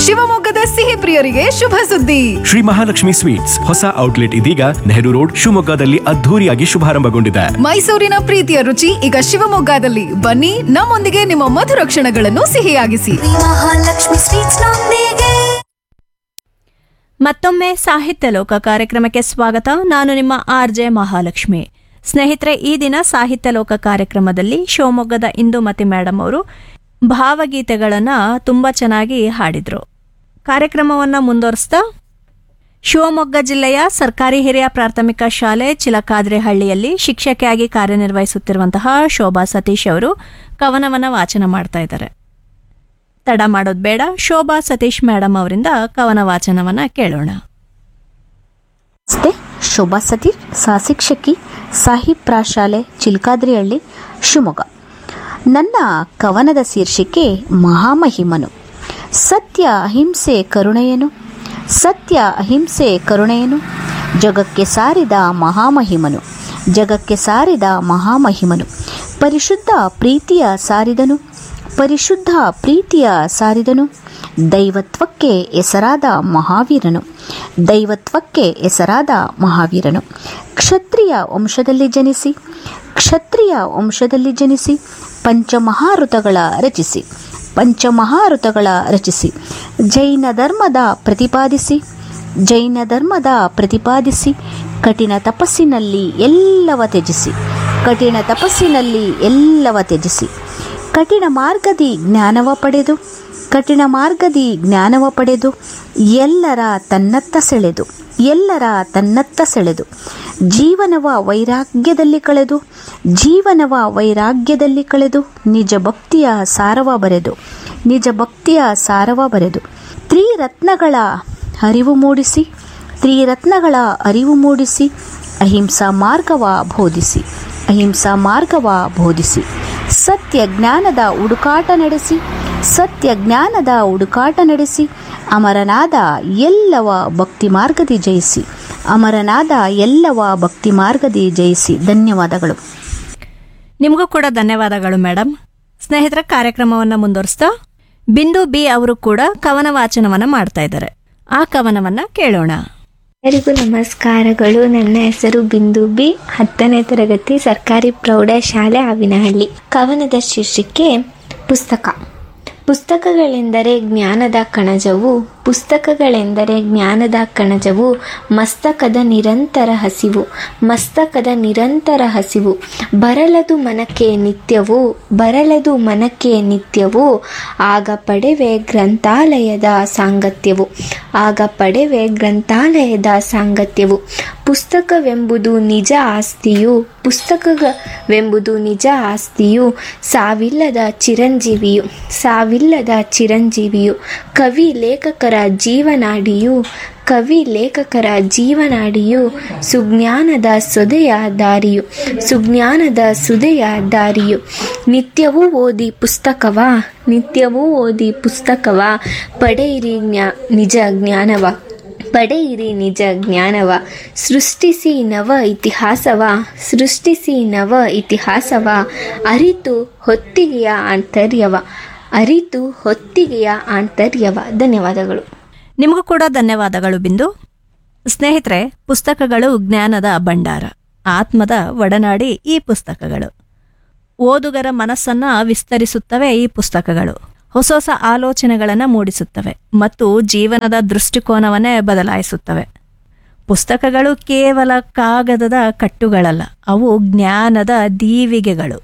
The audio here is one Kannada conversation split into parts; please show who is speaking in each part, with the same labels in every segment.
Speaker 1: ಶಿವಮೊಗ್ಗದ ಸಿಹಿ ಪ್ರಿಯರಿಗೆ ಶುಭ ಸುದ್ದಿ
Speaker 2: ಶ್ರೀ ಮಹಾಲಕ್ಷ್ಮಿ ಸ್ವೀಟ್ಸ್ ಹೊಸ ಔಟ್ಲೆಟ್ ಇದೀಗ ನೆಹರು ರೋಡ್ ಶಿವಮೊಗ್ಗದಲ್ಲಿ ಅದ್ಧೂರಿಯಾಗಿ ಶುಭಾರಂಭಗೊಂಡಿದೆ
Speaker 1: ಮೈಸೂರಿನ ಪ್ರೀತಿಯ ರುಚಿ ಈಗ ಶಿವಮೊಗ್ಗದಲ್ಲಿ ಬನ್ನಿ ನಮ್ಮೊಂದಿಗೆ ನಿಮ್ಮ ಮಧುರ ಕ್ಷಣಗಳನ್ನು ಸಿಹಿಯಾಗಿಸಿ
Speaker 3: ಮಹಾಲಕ್ಷ್ಮಿ ಸ್ವೀಟ್ಸ್ ನೊಂದಿಗೆ
Speaker 4: ಮತ್ತೊಮ್ಮೆ ಸಾಹಿತ್ಯ ಲೋಕ ಕಾರ್ಯಕ್ರಮಕ್ಕೆ ಸ್ವಾಗತ ನಾನು ನಿಮ್ಮ ಆರ್ ಜೆ ಮಹಾಲಕ್ಷ್ಮಿ ಸ್ನೇಹಿತರೆ ಈ ದಿನ ಸಾಹಿತ್ಯ ಲೋಕ ಕಾರ್ಯಕ್ರಮದಲ್ಲಿ ಶಿವಮೊಗ್ಗದ ಇಂದುಮತಿ ಮೇಡಮ್ ಅವರು ಭಾವಗೀತೆಗಳನ್ನು ತುಂಬ ಚೆನ್ನಾಗಿ ಹಾಡಿದರು ಕಾರ್ಯಕ್ರಮವನ್ನು ಮುಂದುವರಿಸ್ತಾ ಶಿವಮೊಗ್ಗ ಜಿಲ್ಲೆಯ ಸರ್ಕಾರಿ ಹಿರಿಯ ಪ್ರಾಥಮಿಕ ಶಾಲೆ ಚಿಲಕಾದ್ರಿಹಳ್ಳಿಯಲ್ಲಿ ಶಿಕ್ಷಕಿಯಾಗಿ ಕಾರ್ಯನಿರ್ವಹಿಸುತ್ತಿರುವಂತಹ ಶೋಭಾ ಸತೀಶ್ ಅವರು ಕವನವನ್ನು ವಾಚನ ಮಾಡ್ತಾ ಇದ್ದಾರೆ ತಡ ಮಾಡೋದು ಬೇಡ ಶೋಭಾ ಸತೀಶ್ ಮೇಡಮ್ ಅವರಿಂದ ಕವನ ವಾಚನವನ್ನ ಕೇಳೋಣ
Speaker 5: ನಮಸ್ತೆ ಶೋಭಾ ಸತೀಶ್ ಸಹಶಿಕ್ಷಕಿ ಸಾಹಿಬ್ ಪ್ರಾಶಾಲೆ ಚಿಲ್ಕಾದ್ರಿಹಳ್ಳಿ ಶಿವಮೊಗ್ಗ ನನ್ನ ಕವನದ ಶೀರ್ಷಿಕೆ ಮಹಾಮಹಿಮನು ಸತ್ಯ ಅಹಿಂಸೆ ಕರುಣೆಯನು ಸತ್ಯ ಅಹಿಂಸೆ ಕರುಣೆಯನು ಜಗಕ್ಕೆ ಸಾರಿದ ಮಹಾಮಹಿಮನು ಜಗಕ್ಕೆ ಸಾರಿದ ಮಹಾಮಹಿಮನು ಪರಿಶುದ್ಧ ಪ್ರೀತಿಯ ಸಾರಿದನು ಪರಿಶುದ್ಧ ಪ್ರೀತಿಯ ಸಾರಿದನು ದೈವತ್ವಕ್ಕೆ ಹೆಸರಾದ ಮಹಾವೀರನು ದೈವತ್ವಕ್ಕೆ ಹೆಸರಾದ ಮಹಾವೀರನು ಕ್ಷತ್ರಿಯ ವಂಶದಲ್ಲಿ ಜನಿಸಿ ಕ್ಷತ್ರಿಯ ವಂಶದಲ್ಲಿ ಜನಿಸಿ ಪಂಚಮಹಾಋತಗಳ ರಚಿಸಿ ಪಂಚಮಹಾಋತಗಳ ರಚಿಸಿ ಜೈನ ಧರ್ಮದ ಪ್ರತಿಪಾದಿಸಿ ಜೈನ ಧರ್ಮದ ಪ್ರತಿಪಾದಿಸಿ ಕಠಿಣ ತಪಸ್ಸಿನಲ್ಲಿ ಎಲ್ಲವ ತ್ಯಜಿಸಿ ಕಠಿಣ ತಪಸ್ಸಿನಲ್ಲಿ ಎಲ್ಲವ ತ್ಯಜಿಸಿ ಕಠಿಣ ಮಾರ್ಗದಿ ಜ್ಞಾನವ ಪಡೆದು ಕಠಿಣ ಮಾರ್ಗದಿ ಜ್ಞಾನವ ಪಡೆದು ಎಲ್ಲರ ತನ್ನತ್ತ ಸೆಳೆದು ಎಲ್ಲರ ತನ್ನತ್ತ ಸೆಳೆದು ಜೀವನವ ವೈರಾಗ್ಯದಲ್ಲಿ ಕಳೆದು ಜೀವನವ ವೈರಾಗ್ಯದಲ್ಲಿ ಕಳೆದು ನಿಜ ಭಕ್ತಿಯ ಸಾರವ ಬರೆದು ನಿಜ ಭಕ್ತಿಯ ಸಾರವ ಬರೆದು ತ್ರಿರತ್ನಗಳ ಅರಿವು ಮೂಡಿಸಿ ತ್ರಿರತ್ನಗಳ ಅರಿವು ಮೂಡಿಸಿ ಅಹಿಂಸಾ ಮಾರ್ಗವ ಬೋಧಿಸಿ ಅಹಿಂಸಾ ಮಾರ್ಗವ ಬೋಧಿಸಿ ಸತ್ಯ ಜ್ಞಾನದ ಹುಡುಕಾಟ ನಡೆಸಿ ಸತ್ಯ ಜ್ಞಾನದ ಹುಡುಕಾಟ ನಡೆಸಿ ಅಮರನಾದ ಎಲ್ಲವ ಭಕ್ತಿ ಮಾರ್ಗದಿ ಜಯಿಸಿ ಅಮರನಾದ ಎಲ್ಲವ ಭಕ್ತಿ ಮಾರ್ಗದಿ ಜಯಿಸಿ ಧನ್ಯವಾದಗಳು
Speaker 4: ನಿಮಗೂ ಕೂಡ ಧನ್ಯವಾದಗಳು ಮೇಡಮ್ ಸ್ನೇಹಿತರ ಕಾರ್ಯಕ್ರಮವನ್ನು ಮುಂದುವರಿಸ್ತಾ ಬಿಂದು ಬಿ ಅವರು ಕೂಡ ಕವನ ವಾಚನವನ್ನ ಮಾಡ್ತಾ ಇದ್ದಾರೆ ಆ ಕವನವನ್ನ ಕೇಳೋಣ
Speaker 6: ಎಲ್ಲರಿಗೂ ನಮಸ್ಕಾರಗಳು ನನ್ನ ಹೆಸರು ಬಿಂದು ಬಿ ಹತ್ತನೇ ತರಗತಿ ಸರ್ಕಾರಿ ಪ್ರೌಢಶಾಲೆ ಆವಿನಹಳ್ಳಿ ಕವನದ ಶೀರ್ಷಿಕೆ ಪುಸ್ತಕ ಪುಸ್ತಕಗಳೆಂದರೆ ಜ್ಞಾನದ ಕಣಜವು ಪುಸ್ತಕಗಳೆಂದರೆ ಜ್ಞಾನದ ಕಣಜವು ಮಸ್ತಕದ ನಿರಂತರ ಹಸಿವು ಮಸ್ತಕದ ನಿರಂತರ ಹಸಿವು ಬರಲದು ಮನಕ್ಕೆ ನಿತ್ಯವೂ ಬರಲದು ಮನಕ್ಕೆ ನಿತ್ಯವೂ ಆಗ ಪಡೆವೆ ಗ್ರಂಥಾಲಯದ ಸಾಂಗತ್ಯವು ಆಗ ಪಡೆವೆ ಗ್ರಂಥಾಲಯದ ಸಾಂಗತ್ಯವು ಪುಸ್ತಕವೆಂಬುದು ನಿಜ ಆಸ್ತಿಯು ಪುಸ್ತಕವೆಂಬುದು ನಿಜ ಆಸ್ತಿಯು ಸಾವಿಲ್ಲದ ಚಿರಂಜೀವಿಯು ಸಾವಿಲ್ಲದ ಚಿರಂಜೀವಿಯು ಕವಿ ಲೇಖಕರ ಜೀವನಾಡಿಯು ಕವಿ ಲೇಖಕರ ಜೀವನಾಡಿಯು ಸುಜ್ಞಾನದ ಸೊದೆಯ ದಾರಿಯು ಸುಜ್ಞಾನದ ಸುದೆಯ ದಾರಿಯು ನಿತ್ಯವೂ ಓದಿ ಪುಸ್ತಕವ ನಿತ್ಯವೂ ಓದಿ ಪುಸ್ತಕವ ಪಡೆಯಿರಿ ಜ್ಞಾ ನಿಜ ಜ್ಞಾನವ ಪಡೆಯಿರಿ ನಿಜ ಜ್ಞಾನವ ಸೃಷ್ಟಿಸಿ ನವ ಇತಿಹಾಸವ ಸೃಷ್ಟಿಸಿ ನವ ಇತಿಹಾಸವ ಅರಿತು ಹೊತ್ತಿಗೆಯ ಆಂತರ್ಯವ ಅರಿತು ಹೊತ್ತಿಗೆಯ ಆಂತರ್ಯವ ಧನ್ಯವಾದಗಳು
Speaker 4: ನಿಮಗೂ ಕೂಡ ಧನ್ಯವಾದಗಳು ಬಿಂದು ಸ್ನೇಹಿತರೆ ಪುಸ್ತಕಗಳು ಜ್ಞಾನದ ಭಂಡಾರ ಆತ್ಮದ ಒಡನಾಡಿ ಈ ಪುಸ್ತಕಗಳು ಓದುಗರ ಮನಸ್ಸನ್ನ ವಿಸ್ತರಿಸುತ್ತವೆ ಈ ಪುಸ್ತಕಗಳು ಹೊಸ ಹೊಸ ಆಲೋಚನೆಗಳನ್ನು ಮೂಡಿಸುತ್ತವೆ ಮತ್ತು ಜೀವನದ ದೃಷ್ಟಿಕೋನವನ್ನೇ ಬದಲಾಯಿಸುತ್ತವೆ ಪುಸ್ತಕಗಳು ಕೇವಲ ಕಾಗದದ ಕಟ್ಟುಗಳಲ್ಲ ಅವು ಜ್ಞಾನದ ದೀವಿಗೆಗಳು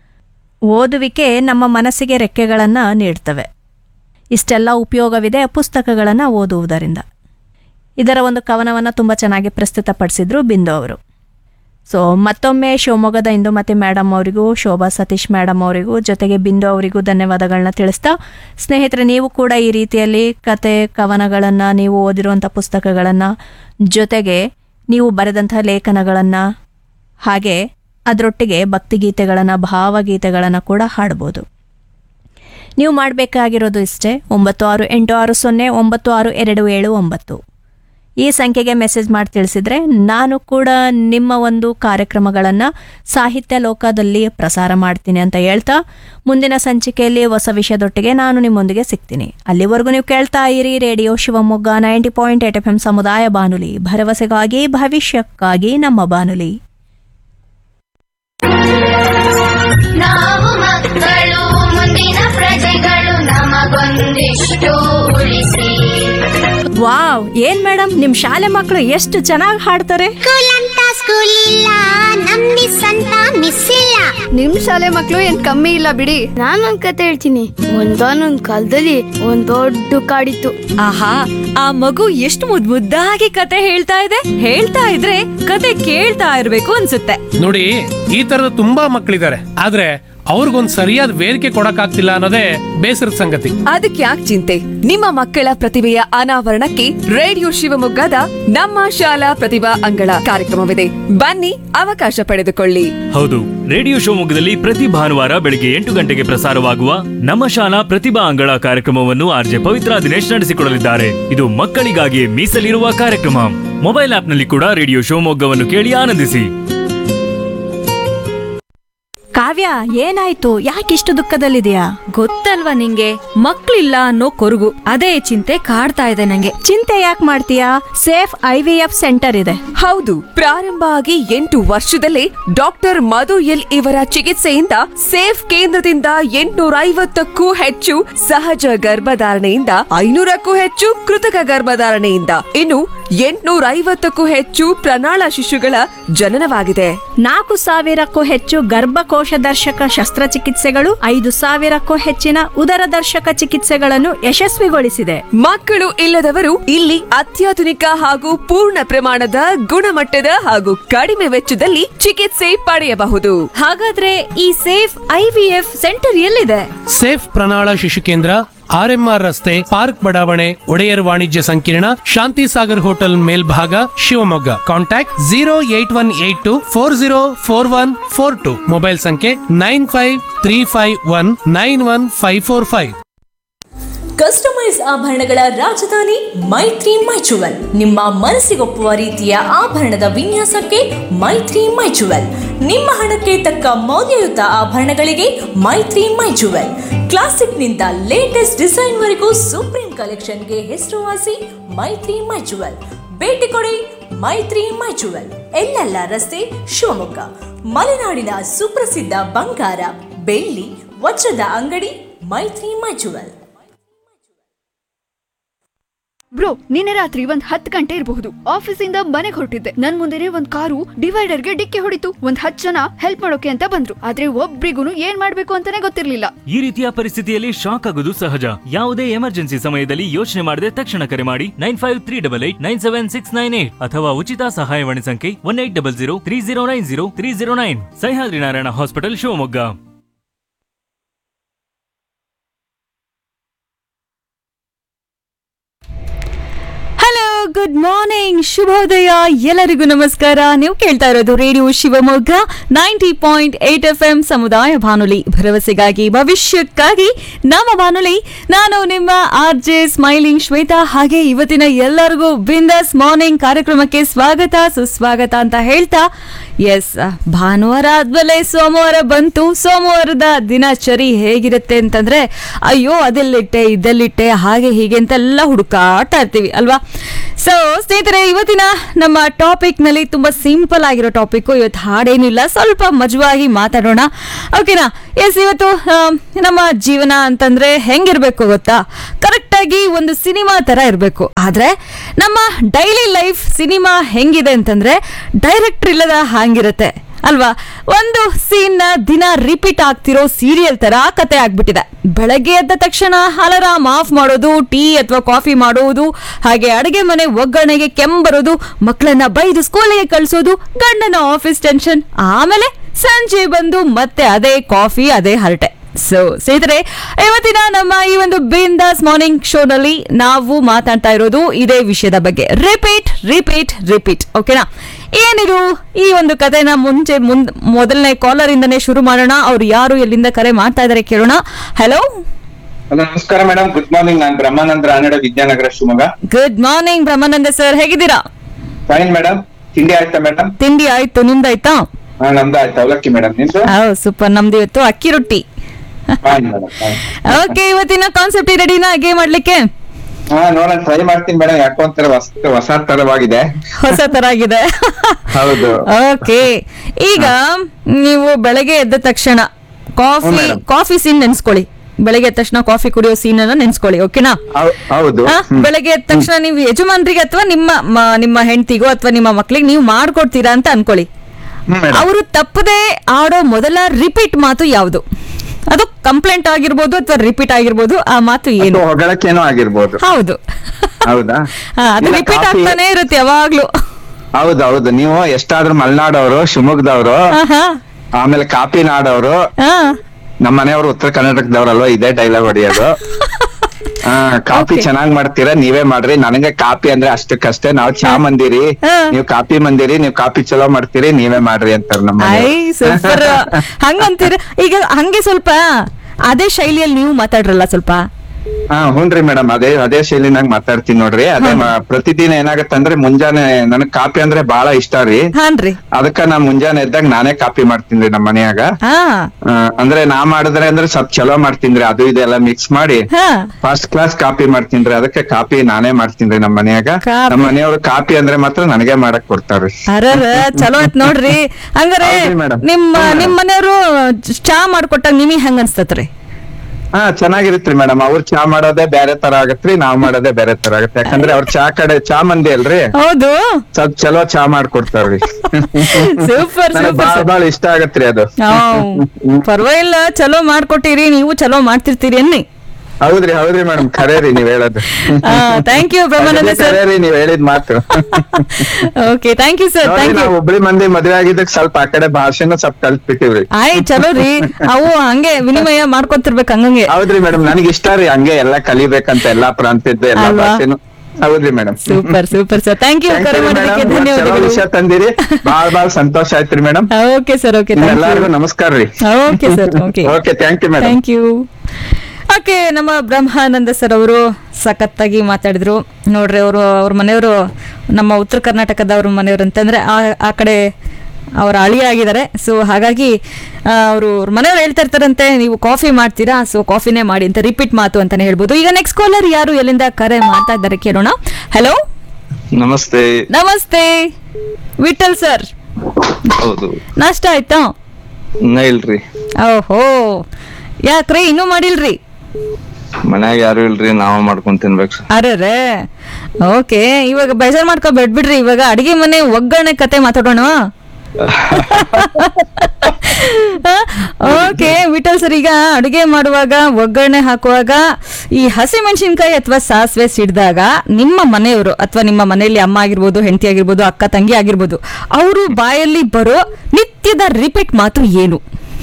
Speaker 4: ಓದುವಿಕೆ ನಮ್ಮ ಮನಸ್ಸಿಗೆ ರೆಕ್ಕೆಗಳನ್ನು ನೀಡ್ತವೆ ಇಷ್ಟೆಲ್ಲ ಉಪಯೋಗವಿದೆ ಪುಸ್ತಕಗಳನ್ನು ಓದುವುದರಿಂದ ಇದರ ಒಂದು ಕವನವನ್ನು ತುಂಬ ಚೆನ್ನಾಗಿ ಪ್ರಸ್ತುತಪಡಿಸಿದ್ರು ಬಿಂದು ಅವರು ಸೊ ಮತ್ತೊಮ್ಮೆ ಶಿವಮೊಗ್ಗದ ಇಂದುಮತಿ ಮೇಡಮ್ ಅವರಿಗೂ ಶೋಭಾ ಸತೀಶ್ ಮೇಡಮ್ ಅವರಿಗೂ ಜೊತೆಗೆ ಬಿಂದು ಅವರಿಗೂ ಧನ್ಯವಾದಗಳನ್ನ ತಿಳಿಸ್ತಾ ಸ್ನೇಹಿತರೆ ನೀವು ಕೂಡ ಈ ರೀತಿಯಲ್ಲಿ ಕತೆ ಕವನಗಳನ್ನು ನೀವು ಓದಿರುವಂಥ ಪುಸ್ತಕಗಳನ್ನು ಜೊತೆಗೆ ನೀವು ಬರೆದಂಥ ಲೇಖನಗಳನ್ನು ಹಾಗೆ ಅದರೊಟ್ಟಿಗೆ ಭಕ್ತಿಗೀತೆಗಳನ್ನು ಭಾವಗೀತೆಗಳನ್ನು ಕೂಡ ಹಾಡ್ಬೋದು ನೀವು ಮಾಡಬೇಕಾಗಿರೋದು ಇಷ್ಟೇ ಒಂಬತ್ತು ಆರು ಎಂಟು ಆರು ಸೊನ್ನೆ ಒಂಬತ್ತು ಆರು ಎರಡು ಏಳು ಒಂಬತ್ತು ಈ ಸಂಖ್ಯೆಗೆ ಮೆಸೇಜ್ ಮಾಡಿ ತಿಳಿಸಿದ್ರೆ ನಾನು ಕೂಡ ನಿಮ್ಮ ಒಂದು ಕಾರ್ಯಕ್ರಮಗಳನ್ನು ಸಾಹಿತ್ಯ ಲೋಕದಲ್ಲಿ ಪ್ರಸಾರ ಮಾಡ್ತೀನಿ ಅಂತ ಹೇಳ್ತಾ ಮುಂದಿನ ಸಂಚಿಕೆಯಲ್ಲಿ ಹೊಸ ವಿಷಯದೊಟ್ಟಿಗೆ ನಾನು ನಿಮ್ಮೊಂದಿಗೆ ಸಿಗ್ತೀನಿ ಅಲ್ಲಿವರೆಗೂ ನೀವು ಕೇಳ್ತಾ ಇರಿ Radio Shivamogga ninety point eight F M ಸಮುದಾಯ ಬಾನುಲಿ ಭರವಸೆಗಾಗಿ ಭವಿಷ್ಯಕ್ಕಾಗಿ ನಮ್ಮ ಬಾನುಲಿ
Speaker 7: ನಾವು ಮಕ್ಕಳು ಮುಂದಿನ ಪ್ರಜೆಗಳು ನಮಗೊಂದಿಷ್ಟು ಉಳಿಸಿ
Speaker 4: ವಾವ್ ಏನ್ ಮೇಡಮ್ ನಿಮ್ ಶಾಲೆ ಮಕ್ಕಳು ಎಷ್ಟು ಚೆನ್ನಾಗಿ ಹಾಡ್ತಾರೆ
Speaker 7: ಸ್ಕೂಲ್ ಅಂತ ಸ್ಕೂಲ್ ಇಲ್ಲ ನಮ್ ಮಿಸ್ ಅಂತ ಮಿಸ್ ಇಲ್ಲ
Speaker 8: ನಿಮ್ ಶಾಲೆ ಮಕ್ಳು ಏನ್ ಕಮ್ಮಿ ಇಲ್ಲ ಬಿಡಿ ನಾನೊಂದ್ ಕತೆ ಹೇಳ್ತೀನಿ ಒಂದಾನೊಂದ್ ಕಾಲದಲ್ಲಿ ಒಂದ್ ದೊಡ್ಡ ಕಾಡಿತ್ತು
Speaker 9: ಆಹಾ ಆ ಮಗು ಎಷ್ಟು ಮುದ್ ಮುದ್ದಾಗಿ ಕತೆ ಹೇಳ್ತಾ ಇದೆ ಹೇಳ್ತಾ ಇದ್ರೆ ಕತೆ ಕೇಳ್ತಾ ಇರ್ಬೇಕು ಅನ್ಸುತ್ತೆ
Speaker 10: ನೋಡಿ ಈ ತರದ ತುಂಬಾ ಮಕ್ಕಳಿದ್ದಾರೆ ಆದ್ರೆ ಅವ್ರಿಗೊಂದ್ ಸರಿಯಾದ ವೇದಿಕೆ ಕೊಡಕ್ಕಾಗ್ತಿಲ್ಲ ಅನ್ನೋದೇ ಬೇಸರದ ಸಂಗತಿ
Speaker 9: ಅದಕ್ಕೆ ಯಾಕೆ ಚಿಂತೆ ನಿಮ್ಮ ಮಕ್ಕಳ ಪ್ರತಿಭೆಯ ಅನಾವರಣಕ್ಕೆ ರೇಡಿಯೋ ಶಿವಮೊಗ್ಗದ ನಮ್ಮ ಶಾಲಾ ಪ್ರತಿಭಾ ಅಂಗಳ ಕಾರ್ಯಕ್ರಮವಿದೆ ಬನ್ನಿ ಅವಕಾಶ ಪಡೆದುಕೊಳ್ಳಿ
Speaker 11: ಹೌದು ರೇಡಿಯೋ ಶಿವಮೊಗ್ಗದಲ್ಲಿ ಪ್ರತಿ ಭಾನುವಾರ ಬೆಳಿಗ್ಗೆ ಎಂಟು ಗಂಟೆಗೆ ಪ್ರಸಾರವಾಗುವ ನಮ್ಮ ಶಾಲಾ ಪ್ರತಿಭಾ ಅಂಗಳ ಕಾರ್ಯಕ್ರಮವನ್ನು ಆರ್ಜೆ ಪವಿತ್ರ ದಿನೇಶ್ ನಡೆಸಿಕೊಡಲಿದ್ದಾರೆ ಇದು ಮಕ್ಕಳಿಗಾಗಿ ಮೀಸಲಿರುವ ಕಾರ್ಯಕ್ರಮ ಮೊಬೈಲ್ ಆಪ್ನಲ್ಲಿ ಕೂಡ ರೇಡಿಯೋ ಶಿವಮೊಗ್ಗವನ್ನು ಕೇಳಿ ಆನಂದಿಸಿ
Speaker 4: ಕಾವ್ಯ ಏನಾಯ್ತು ಯಾಕಿಷ್ಟು ದುಃಖದಲ್ಲಿದೆಯಾ
Speaker 9: ಗೊತ್ತಲ್ವಾ ನಿಂಗೆ ಮಕ್ಳಿಲ್ಲ ಅನ್ನೋ ಕೊರಗು ಅದೇ ಚಿಂತೆ ಕಾಡ್ತಾ ಇದೆ ನಂಗೆ
Speaker 4: ಚಿಂತೆ ಯಾಕೆ ಮಾಡ್ತೀಯಾ Safe I V F centre ಇದೆ
Speaker 9: ಹೌದು ಪ್ರಾರಂಭ ಆಗಿ ಎಂಟು ವರ್ಷದಲ್ಲೇ ಡಾಕ್ಟರ್ ಮಧು ಎಲ್ ಇವರ ಚಿಕಿತ್ಸೆಯಿಂದ ಸೇಫ್ ಕೇಂದ್ರದಿಂದ ಎಂಟುನೂರ ಐವತ್ತಕ್ಕೂ ಹೆಚ್ಚು ಸಹಜ ಗರ್ಭಧಾರಣೆಯಿಂದ ಐನೂರಕ್ಕೂ ಹೆಚ್ಚು ಕೃತಕ ಗರ್ಭಧಾರಣೆಯಿಂದ ಇನ್ನು ಎಂಟುನೂರ ಐವತ್ತಕ್ಕೂ ಹೆಚ್ಚು ಪ್ರಣಾಳ ಶಿಶುಗಳ ಜನನವಾಗಿದೆ
Speaker 4: ನಾಲ್ಕು ಸಾವಿರಕ್ಕೂ ಹೆಚ್ಚು ಗರ್ಭಕೋಶ ದರ್ಶಕ ಶಸ್ತ್ರಚಿಕಿತ್ಸೆಗಳು ಐದು ಸಾವಿರಕ್ಕೂ ಹೆಚ್ಚಿನ ಉದರ ದರ್ಶಕ ಚಿಕಿತ್ಸೆಗಳನ್ನು ಯಶಸ್ವಿಗೊಳಿಸಿದೆ
Speaker 9: ಮಕ್ಕಳು ಇಲ್ಲದವರು ಇಲ್ಲಿ ಅತ್ಯಾಧುನಿಕ ಹಾಗೂ ಪೂರ್ಣ ಪ್ರಮಾಣದ ಗುಣಮಟ್ಟದ ಹಾಗೂ ಕಡಿಮೆ ವೆಚ್ಚದಲ್ಲಿ ಚಿಕಿತ್ಸೆ ಪಡೆಯಬಹುದು ಹಾಗಾದ್ರೆ ಈ ಸೇಫ್ ಐವಿಎಫ್ ಸೆಂಟರ್ ಎಲ್ಲಿದೆ
Speaker 10: ಸೇಫ್ ಪ್ರಣಾಳ ಶಿಶು ಕೇಂದ್ರ ಆರ್ಎಂಆರ್ ರಸ್ತೆ ಪಾರ್ಕ್ ಬಡಾವಣೆ ಒಡೆಯರ್ ವಾಣಿಜ್ಯ ಸಂಕೀರ್ಣ ಶಾಂತಿ ಸಾಗರ್ ಹೋಟೆಲ್ ಮೇಲ್ಭಾಗ Shivamogga contact zero eight one eight two four zero four one four two mobile ಸಂಖ್ಯೆ nine five three five one nine one five four five
Speaker 12: customise ಆಭರಣಗಳ ರಾಜಧಾನಿ ಮೈತ್ರಿ ಮೈಚುವಲ್ ನಿಮ್ಮ ಮನಸ್ಸಿಗೊಪ್ಪುವ ರೀತಿಯ ಆಭರಣದ ವಿನ್ಯಾಸಕ್ಕೆ ಮೈತ್ರಿ ಮೈಚುವಲ್ ನಿಮ್ಮ ಹಣಕ್ಕೆ ತಕ್ಕ ಮೌಲ್ಯಯುತ ಆಭರಣಗಳಿಗೆ ಮೈತ್ರಿ ಮೈಚುವಲ್ ಕ್ಲಾಸಿಕ್ನಿಂದ ಲೇಟೆಸ್ಟ್ ಡಿಸೈನ್ವರೆಗೂ ಸುಪ್ರೀಂ ಕಲೆಕ್ಷನ್ಗೆ ಹೆಸರುವಾಸಿ ಮೈತ್ರಿ ಮೈಚುವಲ್ ಭೇಟಿ ಕೊಡಿ ಮೈತ್ರಿ ಮೈಚುವಲ್ ಎಲ್ಲೆಲ್ಲ ರಸ್ತೆ ಶಿವಮೊಗ್ಗ ಮಲೆನಾಡಿನ ಸುಪ್ರಸಿದ್ಧ ಬಂಗಾರ ಬೆಳ್ಳಿ ವಜ್ರದ ಅಂಗಡಿ ಮೈತ್ರಿ ಮೈಚುವಲ್
Speaker 8: ಬ್ರೋ ನಿನ್ನೆ ರಾತ್ರಿ ಒಂದ್ ಹತ್ತು ಗಂಟೆ ಇರಬಹುದು ಆಫೀಸಿಂದ ಮನೆಗೆ ಹೊರಟಿದ್ದೆ ನನ್ ಮುಂದೆನೆ ಒಂದ್ ಕಾರು ಡಿವೈಡರ್ಗೆ ಡಿಕ್ಕಿ ಹೊಡಿತು ಒಂದ್ ಹತ್ತು ಜನ ಹೆಲ್ಪ್ ಮಾಡೋಕೆ ಅಂತ ಬಂದ್ರು ಆದ್ರೆ ಒಬ್ರಿಗೂ ಏನ್ ಮಾಡ್ಬೇಕು ಅಂತಾನೆ ಗೊತ್ತಿರ್ಲಿಲ್ಲ
Speaker 11: ಈ ರೀತಿಯ ಪರಿಸ್ಥಿತಿಯಲ್ಲಿ ಶಾಕ್ ಆಗೋದು ಸಹಜ ಯಾವುದೇ ಎಮರ್ಜೆನ್ಸಿ ಸಮಯದಲ್ಲಿ ಯೋಚನೆ ಮಾಡದೆ ತಕ್ಷಣ ಕರೆ ಮಾಡಿ nine five three double eight nine seven six nine eight ಅಥವಾ ಉಚಿತ ಸಹಾಯವಾಣಿ ಸಂಖ್ಯೆ one eight double zero three zero nine zero three zero nine Sahyadri Narayana hospital Shivamogga
Speaker 9: hello good morning ಶುಭೋದಯ ಎಲ್ಲರಿಗೂ ನಮಸ್ಕಾರ ನೀವು ಕೇಳ್ತಾ ಇರೋದು Radio Shivamogga ninety point eight F M ಸಮುದಾಯ ಬಾನುಲಿ ಭರವಸೆಗಾಗಿ ಭವಿಷ್ಯಕ್ಕಾಗಿ ನಮ್ಮ ಬಾನುಲಿ ನಾನು ನಿಮ್ಮ ಆರ್ ಜೆ ಸ್ಮೈಲಿಂಗ್ ಶ್ವೇತಾ ಹಾಗೆ ಇವತ್ತಿನ ಎಲ್ಲರಿಗೂ ಬಿಂದಸ್ ಮಾರ್ನಿಂಗ್ ಕಾರ್ಯಕ್ರಮಕ್ಕೆ ಸ್ವಾಗತ ಸುಸ್ವಾಗತ ಅಂತ ಹೇಳ್ತಾ ಎಸ್ ಭಾನುವಾರ ಆದ್ಮೇಲೆ ಸೋಮವಾರ ಬಂತು ಸೋಮವಾರದ ದಿನಚರಿ ಹೇಗಿರುತ್ತೆ ಅಂತಂದ್ರೆ ಅಯ್ಯೋ ಅದೆಲ್ಲಿಟ್ಟೆ ಇದೆಲ್ಲಿಟ್ಟೆ ಹಾಗೆ ಹೀಗೆ ಅಂತೆಲ್ಲ ಹುಡುಕಾಟ ಇರ್ತೀವಿ ಅಲ್ವಾ ಸೊ ಸ್ನೇಹಿತರೆ ಇವತ್ತಿನ ನಮ್ಮ ಟಾಪಿಕ್ ನಲ್ಲಿ ತುಂಬಾ ಸಿಂಪಲ್ ಆಗಿರೋ ಟಾಪಿಕ್ ಇವತ್ತು ಹಾಡೇನಿಲ್ಲ ಸ್ವಲ್ಪ ಮಜವಾಗಿ ಮಾತಾಡೋಣ ಓಕೆನಾ ಎಸ್ ಇವತ್ತು ಆ, ನಮ್ಮ ಜೀವನ ಅಂತಂದ್ರೆ ಹೆಂಗಿರ್ಬೇಕು ಗೊತ್ತಾ ಕರೆಕ್ಟ್ ಆಗಿ ಒಂದು ಸಿನಿಮಾ ತರ ಇರಬೇಕು ಆದ್ರೆ ನಮ್ಮ ಡೈಲಿ ಲೈಫ್ ಸಿನಿಮಾ ಹೆಂಗಿದೆ ಅಂತಂದ್ರೆ ಡೈರೆಕ್ಟರ್ ಇಲ್ಲದ ಹಾಂಗಿರುತ್ತೆ ಅಲ್ವಾ ಒಂದು ಸೀನ್ ನ ದಿನ ರಿಪೀಟ್ ಆಗ್ತಿರೋ ಸೀರಿಯಲ್ ತರ ಕತೆ ಆಗ್ಬಿಟ್ಟಿದೆ ಬೆಳಗ್ಗೆ ಎದ್ದ ತಕ್ಷಣ ಅಲಾರಾಮ್ ಆಫ್ ಮಾಡೋದು ಟೀ ಅಥವಾ ಕಾಫಿ ಮಾಡುವುದು ಹಾಗೆ ಅಡುಗೆ ಮನೆ ಒಗ್ಗರಣೆಗೆ ಕೆಂಬರೋದು ಮಕ್ಕಳನ್ನ ಬೈದು ಸ್ಕೂಲಿಗೆ ಕಳಿಸೋದು ಗಂಡನ ಆಫೀಸ್ ಟೆನ್ಷನ್ ಆಮೇಲೆ ಸಂಜೆ ಬಂದು ಮತ್ತೆ ಅದೇ ಕಾಫಿ ಅದೇ ಹರಟೆ ಸೊ ಸ್ನೇಹಿತರೆ ಇವತ್ತಿನ ನಮ್ಮ ಈ ಒಂದು ಬಿಂದಾಸ್ ಮಾರ್ನಿಂಗ್ ಶೋನಲ್ಲಿ ನಾವು ಮಾತಾಡ್ತಾ ಇರೋದು ಇದೇ ವಿಷಯದ ಬಗ್ಗೆ ರಿಪೀಟ್ ರಿಪೀಟ್ ರಿಪೀಟ್ ಓಕೆನಾ ಏನಿದು ಈ ಒಂದು ಕಥೆನ ಮುಂಚೆ ಮುಂದ್ ಮೊದಲನೇ ಕಾಲರ್ ಇಂದನೇ ಶುರು ಮಾಡೋಣ ಅವ್ರು ಯಾರು ಎಲ್ಲಿಂದ ಕರೆ ಮಾಡ್ತಾ ಇದಾರೆ ಕೇಳೋಣ ಹಲೋ
Speaker 13: ಹಲೋ ನಮಸ್ಕಾರ ಮೇಡಮ್ ಗುಡ್ ಮಾರ್ನಿಂಗ್ ನಾನ್ Brahmananda Ranade Vidyanagar Shivamogga
Speaker 9: good morning Brahmananda sir ಹೇಗಿದ್ದೀರಾ
Speaker 13: ಫೈನ್ ಮೇಡಮ್ ತಿಂಡಿ ಆಯ್ತಾ ಮೇಡಮ್
Speaker 9: ತಿಂಡಿ ಆಯ್ತು ನಿಮ್ದಾಯ್ತಾ
Speaker 13: ಹಾ ನಮ್ದು ಆಯ್ತು ಅವಲಕ್ಕಿ ಮೇಡಮ್ ನಿಮ್ದು
Speaker 9: ಹೌದು ಸೂಪರ್ ನಮ್ದು ಇವತ್ತು ಅಕ್ಕಿ ರೊಟ್ಟಿ
Speaker 13: ಫೈನ್ ಮೇಡಮ್
Speaker 9: ಓಕೆ ಇವತ್ತಿನ ಕಾನ್ಸೆಪ್ಟ್ ರೆಡಿನಾ ಗೇಮ್ ಆಡ್ಲಿಕ್ಕೆ
Speaker 13: ಹಾ ನೋಡೋಣ ಟ್ರೈ ಮಾಡ್ತೀನಿ ಮೇಡಮ್ ಯಾಕೋ ಒಂಥರ ಹೊಸ ಹೊಸ ತರವಾಗಿದೆ
Speaker 9: ಹೊಸ ತರ ಆಗಿದೆ
Speaker 13: ಹೌದು
Speaker 9: ಓಕೆ ಈಗ ನೀವು ಬೆಳಗ್ಗೆ ಎದ್ದ ತಕ್ಷಣ ಕಾಫಿ
Speaker 13: madam.
Speaker 9: ಕಾಫಿ ಸೀನ್ ನೆನ್ಸ್ಕೊಳ್ಳಿ ಬೆಳಗ್ಗೆ ಎದ್ದ ತಕ್ಷಣ ಕಾಫಿ ಕುಡಿಯೋ ಸೀನ್ ಅನ್ನ ನೆನ್ಸ್ಕೊಳ್ಳಿ ಓಕೆನಾ
Speaker 13: ಹೌ- ಹೌದು
Speaker 9: ಆ,
Speaker 13: ಹ್ಮ್.
Speaker 9: ಬೆಳಗ್ಗೆ ಎದ್ದ ತಕ್ಷಣ ನೀವು ಯಜಮಾನ್ರಿಗೆ ಅಥವಾ ನಿಮ್ಮ ಮ- ನಿಮ್ಮ ಹೆಂಡತಿಗೋ ಅಥವಾ ನಿಮ್ಮ ಮಕ್ಳಿಗೆ ನೀವು ಮಾಡ್ಕೊಡ್ತೀರಾ ಅಂತ ಅನ್ಕೊಳ್ಳಿ
Speaker 13: ಹ್ಮ್ ಮೇಡಮ್
Speaker 9: ಅವರು ತಪ್ಪದೆ ಆಡೋ ಮೊದಲ ರಿಪೀಟ್ ಮಾತು ಯಾವುದು ಅದು ಕಂಪ್ಲೇಂಟ್ ಆಗಿರ್ಬೋದು ಅಥವಾ ರಿಪೀಟ್ ಆಗಿರ್ಬೋದು ಆ ಮಾತು ಏನು
Speaker 13: ಅಥವಾ ಹೊಗಳಕ್ಕೇನೋ ಆಗಿರ್ಬೋದು
Speaker 9: ಹೌದು
Speaker 13: ಹೌದಾ
Speaker 9: ಹಾ, ಅದು
Speaker 13: ಇಲ್ಲ,
Speaker 9: ರಿಪೀಟ್
Speaker 13: ಕಾಫಿ-
Speaker 9: ಆಗ್ತಾನೆ ಇರುತ್ತೆ ಯಾವಾಗ್ಲೂ
Speaker 13: ಹೌದು ಹೌದು ನೀವು ಎಷ್ಟಾದ್ರೂ ಮಲೆನಾಡವರು ಶಿವಮೊಗ್ಗದವರು
Speaker 9: ಆಹಾ.
Speaker 13: ಆಮೇಲೆ ಕಾಪಿ ನಾಡವರು
Speaker 9: ಹಾ.
Speaker 13: ನಮ್ಮ ಮನೆಯವರು ಉತ್ತರ ಕರ್ನಾಟಕದವ್ರಲ್ವಾ ಇದೇ ಡೈಲಾಗ್ ಹೊಡಿಯೋದು ಆ ಕಾಪಿ ಚೆನ್ನಾಗ್ ಮಾಡ್ತೀರಾ ನೀವೇ ಮಾಡ್ರಿ ನನಗೆ ಕಾಪಿ ಅಂದ್ರೆ ಅಷ್ಟಕ್ಕಷ್ಟೇ ನಾವ್ ಚಾ ಮಂದಿರಿ ನೀವ್ ಕಾಪಿ ಮಂದಿರಿ ನೀವ್ ಕಾಪಿ ಚಲೋ ಮಾಡ್ತೀರಿ ನೀವೇ ಮಾಡ್ರಿ ಅಂತಾರ ನಮ್ಮ
Speaker 9: ಐ
Speaker 13: ಮನೆಯವ್ರು.
Speaker 9: ಸೂಪರ್ ಹಂಗಂತೀರ ಈಗ ಹಂಗೆ ಸ್ವಲ್ಪ ಅದೇ ಶೈಲಿಯಲ್ಲಿ ನೀವು ಮಾತಾಡ್ರಲ್ಲ ಸ್ವಲ್ಪ
Speaker 13: ಹಾ ಹೂನ್ರಿ ಮೇಡಮ್ ಅದೇ ಅದೇ ಶೈಲಿನಾಗ ಮಾತಾಡ್ತೀನಿ ನೋಡ್ರಿ ಅದೇ ಮ- ಪ್ರತಿದಿನ ಏನಾಗತ್ತಂದ್ರೆ ಮುಂಜಾನೆ ನನಗ್ ಕಾಪಿ ಅಂದ್ರೆ ಬಹಳ ಇಷ್ಟ ರೀ
Speaker 9: ಹಾನ್ರಿ
Speaker 13: ಅದಕ್ಕ ನಾ ಮುಂಜಾನೆ ಎದ್ದಾಗ ನಾನೇ ಕಾಪಿ ಮಾಡ್ತೀನಿ ನಮ್ಮ ಮನ್ಯಾಗ
Speaker 9: ಹಾ
Speaker 13: ಆ, ಅಂದ್ರೆ ನಾ ಮಾಡಿದ್ರೆ ಅಂದ್ರೆ ಸ್ವಲ್ಪ ಚಲೋ ಮಾಡ್ತೀನಿ ಅದು ಇದೆಲ್ಲ ಮಿಕ್ಸ್ ಮಾಡಿ
Speaker 9: ಹಾ
Speaker 13: ಫಸ್ಟ್ ಕ್ಲಾಸ್ ಕಾಪಿ ಮಾಡ್ತೀನಿ ಅದಕ್ಕೆ ಕಾಪಿ ನಾನೇ ಮಾಡ್ತೀನಿ ನಮ್ಮ ಮನ್ಯಾಗ ನಮ್ಮ ಮನೆಯವ್ರು ಕಾಪಿ ಅಂದ್ರೆ ಮಾತ್ರ ನನಗೆ ಮಾಡಕ್ ಕೊಡ್ತಾರ್ರಿ
Speaker 9: ಅರರ ಚಲೋ ಆಯ್ತ್ ನೋಡ್ರಿ ಹಂಗಾರೆ
Speaker 13: ಹೌದ್ರಿ madam.
Speaker 9: ನಿಮ್ಮ ನಿಮ್ ಮನೆಯವರು ಚಾ ಮಾಡ್ಕೊಟ್ಟಾಗ ನಿಮಗ್ ಹೆಂಗ ಅನ್ಸ್ತತ್ರಿ
Speaker 13: ಹಾ ಚೆನ್ನಾಗಿರುತ್ರಿ ಮೇಡಮ್ ಅವ್ರು ಚಾ ಮಾಡೋದೇ ಬೇರೆ ತರ ಆಗತ್ರಿ ನಾವ್ ಮಾಡೋದೇ ಬೇರೆ ತರ ಆಗತ್ತೆ ಯಾಕಂದ್ರೆ ಅವ್ರ ಚಾ ಕಡೆ ಚಾ ಮಂದಿ ಅಲ್ರಿ
Speaker 9: ಹೌದು
Speaker 13: ಸ್ವಲ್ಪ ಚಲೋ ಚಾ ಮಾಡ್ಕೊಡ್ತಾರ್ರಿ
Speaker 9: ಸೂಪರ್
Speaker 13: ನನಗ್ ಬಾಳ್
Speaker 9: ಸೂಪರ್
Speaker 13: ಬಾಳ್ ಇಷ್ಟ ಆಗತ್ರಿ ಅದು
Speaker 9: ಪರವಾಗಿಲ್ಲ ಚಲೋ ಮಾಡ್ಕೊಟ್ಟಿರಿ ನೀವು ಚಲೋ ಮಾಡ್ತಿರ್ತೀರಿ ಅನ್ನಿ
Speaker 13: ಹೌದ್ರಿ ಹೌದ್ರಿ ಮೇಡಮ್ ಖರೇ ರೀ ನೀವ್ ಹೇಳೋದು
Speaker 9: ಥ್ಯಾಂಕ್ ಯು ಬ್ರಹ್ಮಾನಂದ ಸರ್
Speaker 13: ಖರೇ ರೀ ನೀವ್ ಹೇಳಿದ್ ಮಾತು
Speaker 9: ಓಕೆ ಥ್ಯಾಂಕ್ ಯು ಸರ್
Speaker 13: ನೋಡ್ರಿ,
Speaker 9: ಥ್ಯಾಂಕ್ ಯು
Speaker 13: ನಾವ್ ಒಬ್ಳಿ ಮಂದಿ ಮದ್ವೆ ಆಗಿದ್ದಕ್ ಸ್ವಲ್ಪ ಆ ಕಡೆ ಭಾಷೆನೂ ಸ್ವಲ್ಪ ಕಲ್ತ್ಬಿಟ್ಟಿವ್ರಿ
Speaker 9: ಆಯ್ ಚಲೋ ರೀ ಅವು ಹಂಗೆ ವಿನಿಮಯ ಮಾಡ್ಕೊತಿರ್ಬೇಕು ಹಂಗಂಗೆ
Speaker 13: ಹೌದ್ರಿ ಮೇಡಮ್ ನನಗೆ ಇಷ್ಟ ರೀ ಹಂಗೆ ಎಲ್ಲಾ ಕಲಿಬೇಕಂತ ಎಲ್ಲಾ ಪ್ರಾಂತ್ಯದ್ದು ಎಲ್ಲಾ
Speaker 9: ಅಲ್ವಾ?
Speaker 13: ಭಾಷೆನು ಹೌದ್ರಿ madam
Speaker 9: super super sir thank you ಕರೆ ಮಾಡೋದಕ್ಕೆ ಧನ್ಯವಾದಗಳು
Speaker 13: ವಿಷಯ ತಂದಿರಿ ಬಾಳ್ ಬಾಳ್ ಸಂತೋಷ ಆಯ್ತ್ರಿ ಮೇಡಮ್
Speaker 9: ಓಕೆ ಸರ್ ಓಕೆ
Speaker 13: ಎಲ್ಲಾರ್ಗು ನಮಸ್ಕಾರ ರೀ
Speaker 9: okay sir okay
Speaker 13: okay thank you madam
Speaker 9: thank you okay ನಮ್ಮ ಬ್ರಹ್ಮಾನಂದ ಸರ್ ಅವರು ಸಖತ್ತಾಗಿ ಮಾತಾಡಿದ್ರು ನೋಡ್ರಿ ಅವರು ಅವ್ರ ಮನೆಯವರು ನಮ್ಮ ಉತ್ತರ ಕರ್ನಾಟಕದವ್ರ ಮನೆಯವರು ಅಂತಂದ್ರೆ ಆ ಆ ಕಡೆ ಅವರ ಅಳಿಯ ಆಗಿದ್ದಾರೆ ಸೊ ಹಾಗಾಗಿ ಅವರು ಅವ್ರ ಮನೆಯವ್ರು ಹೇಳ್ತಾ ಇರ್ತಾರಂತೆ ನೀವು ಕಾಫಿ ಮಾಡ್ತೀರಾ ಸೊ ಕಾಫಿನೇ ಮಾಡಿ ಅಂತ ರಿಪೀಟ್ ಮಾತು ಅಂತಾನೆ ಹೇಳ್ಬೋದು ಈಗ ನೆಕ್ಸ್ಟ್ ಕಾಲರ್ ಯಾರು ಎಲ್ಲಿಂದ ಕರೆ ಮಾಡ್ತಾ ಇದ್ದಾರೆ ಕೇಳೋಣ ಹಲೋ
Speaker 14: ನಮಸ್ತೆ
Speaker 9: ನಮಸ್ತೆ ವಿಠಲ್ ಸರ್
Speaker 14: ಹೌದು
Speaker 9: ನಾಷ್ಟ ಆಯ್ತಾ
Speaker 14: ಇನ್ನ ಇಲ್ರಿ
Speaker 9: ಓಹೋ ಯಾಕ್ರಿ ಇನ್ನೂ ಮಾಡಿಲ್ರಿ
Speaker 14: ಮನ್ಯಾಗ ಯಾರು ಇಲ್ರಿ ನಾವ ಮಾಡ್ಕೊಂಡ್ ತಿನ್ಬೇಕು ಸರ್
Speaker 9: ಅರೆ ಓಕೆ ಇವಾಗ ಬೇಜಾರ್ ಮಾಡ್ಕೊ ಬಿಡ್ರಿ ಇವಾಗ ಅಡಿಗೆ ಮನೆ ಒಗ್ಗರಣೆ ಕತೆ ಮಾತಾಡೋಣ ಓಕೆ ವಿಠಲ್ ಸರ್ ಈಗ ಅಡುಗೆ ಮಾಡುವಾಗ ಒಗ್ಗರಣೆ ಹಾಕುವಾಗ ಈ ಹಸಿ ಮೆಣಸಿನ್ಕಾಯಿ ಅಥವಾ ಸಾಸಿವೆ ಸಿಡ್ದಾಗ ನಿಮ್ಮ ಮನೆಯವರು ಅಥವಾ ನಿಮ್ಮ ಮನೆಯಲ್ಲಿ ಅಮ್ಮ ಆಗಿರ್ಬೋದು ಹೆಂಡತಿ ಆಗಿರ್ಬೋದು ಅಕ್ಕ ತಂಗಿ ಆಗಿರ್ಬೋದು ಅವರು ಬಾಯಲ್ಲಿ ಬರೋ ನಿತ್ಯದ ರಿಪೀಟ್ ಮಾತು ಏನು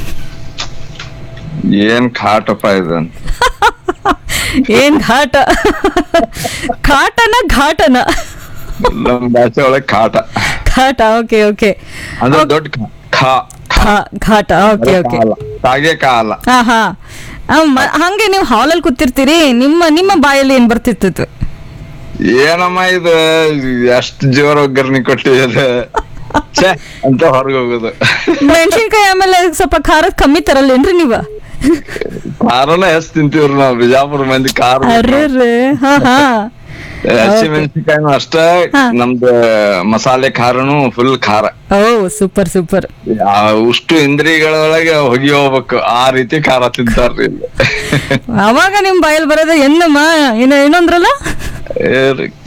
Speaker 14: ಏನ್ ಖಾಟಪ್ಪ ಇದು
Speaker 9: ಏನ್ ಘಾಟ ಘಾಟನ ಘಾಟನ
Speaker 14: ನಮ್ ಭಾಷೆ ಒಳಗ್ ಖಾಟ
Speaker 9: ಘಾಟ ಓಕೆ ಓಕೆ
Speaker 14: ಅಂದ್ರೆ ದೊಡ್ಡ ಖಾ- ಖಾ
Speaker 9: ಖಾ- ಘಾಟ ಓಕೆ ಓಕೆ
Speaker 14: ಕಾಲ ತಾಗೆ ಕಾಲ
Speaker 9: ಹಾ ಹಾ ಆ, ಮ- ಹಂಗೆ ನೀವು ಹಾಲಲ್ಲಿ ಕೂತಿರ್ತೀರಿ ನಿಮ್ಮ ನಿಮ್ಮ ಬಾಯಲ್ಲಿ ಏನ್ ಬರ್ತಿತ್ತು
Speaker 14: ಏನಮ್ಮ ಇದು ಎಷ್ಟ್ ಜೋರ್ ಒಗ್ಗರಣೆ ಕೊಟ್ಟಿದೆ ಛೇ ಅಂತ ಹೊರಗೆ ಹೋಗುದು
Speaker 9: ಮೆಣಸಿನ್ಕಾಯಿ ಆಮೇಲೆ ಸ್ವಲ್ಪ ಖಾರದ ಕಮ್ಮಿ ತರಲ್ಲೇನ್ರಿ ನೀವು
Speaker 14: ಖಾರನ ಎಷ್ಟ್ ತಿಂತೀವ್ರಿ ನಾವ್ ಬಿಜಾಪುರ ಮಂದಿ ಖಾರ
Speaker 9: ಅರ್ರೇ ಹಾ ಹಾ
Speaker 14: ಹಸಿ ಮೆಣಸಿನ್ಕಾಯಿನು ಅಷ್ಟ ನಮ್ದು ಮಸಾಲೆ ಖಾರನು ಫುಲ್ ಖಾರ
Speaker 9: ಓ ಸೂಪರ್ ಸೂಪರ್
Speaker 14: ಆ ಉಷ್ಟು ಇಂದ್ರಿಯಗಳೊಳಗೆ ಹೋಗಿ ಹೋಗ್ಬೇಕು ಆ ರೀತಿ ಖಾರ ತಿಂತಾರ್ರಿ ಇಲ್ಲಿ
Speaker 9: ಅವಾಗ ನಿಮ್ ಬಾಯಲ್ಲಿ ಬರೋದ ಏನಮ್ಮ ಏನೋ ಏನಂದ್ರಲ್ಲ
Speaker 14: ಏ ರೀ.